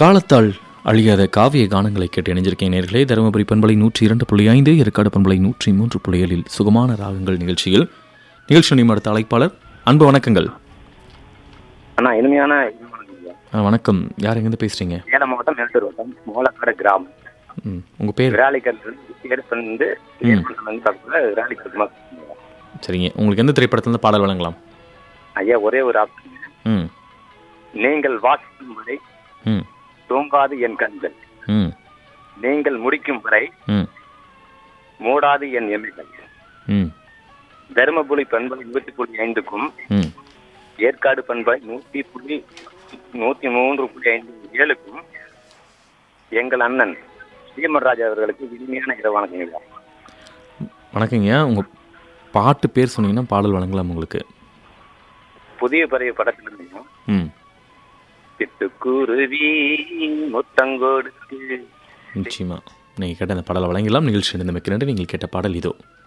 காலத்தால் அழியாத காவிய கானங்களை கேட்டு இணைஞ்சிருக்கேன் நேர்களே தருமபுரி பண்பலை நூற்றி இரண்டு புள்ளி ஐந்து ஏற்காடு பண்பலை நூற்றி மூன்று புள்ளி ஏழில் சுகமான ராகங்கள் நிகழ்ச்சியில் நிகழ்ச்சி நிமிடத்த அழைப்பாளர் அன்பு வணக்கங்கள் அண்ணா இனிமையான இது வணக்கம் ஐயா. ஆ, வணக்கம் யார் எங்கேருந்து பேசுறீங்க சேலம் மாவட்டம் மேட்டூர் வட்டம் மோலக்கடை கிராமம் ம், உங்க பேர் விராலிக்கல் ஏற்பன் வந்து ஏற்பன் வந்து பக்கத்துல விராலிக்கல் சும்மா சரிங்க உங்களுக்கு எந்த திரைப்படத்திலிருந்து பாடல் வழங்கலாம் ஐயா ஒரே ஒரு ஆப்ஷன் ம் நீங்கள் வாசிக்கும் வரை ம் தூங்காது என் கண்கள் ம் நீங்கள் முடிக்கும் வரை ம் மூடாது என் எம்மைகள் ம் தருமபுரி பண்பலை நூற்றி புள்ளி ஐந்துக்கும் ம் ஏற்காடு பண்பலை நூற்றி புள்ளி நூற்றி மூன்று புள்ளி ஐந்து ஏழுக்கும் எங்கள் அண்ணன் ஸ்ரீமன்ராஜ் அவர்களுக்கு இனிமையான இரவு வணக்கம் ஐயா. வணக்கங்க உங்கள் பாட்டு பேர் சொன்னீங்கன்னா பாடல் வழங்கலாம் உங்களுக்கு புதிய பறவை படத்திலிருந்தும் ம் சிட்டுக்குருவி முத்தங்கோடுக்கு நிச்சயமா நீங்கள் கேட்ட அந்த பாடலை வழங்கலாம் நிகழ்ச்சி நடந்த மிக்க நன்றி நீங்கள் கேட்ட பாடல் இதோ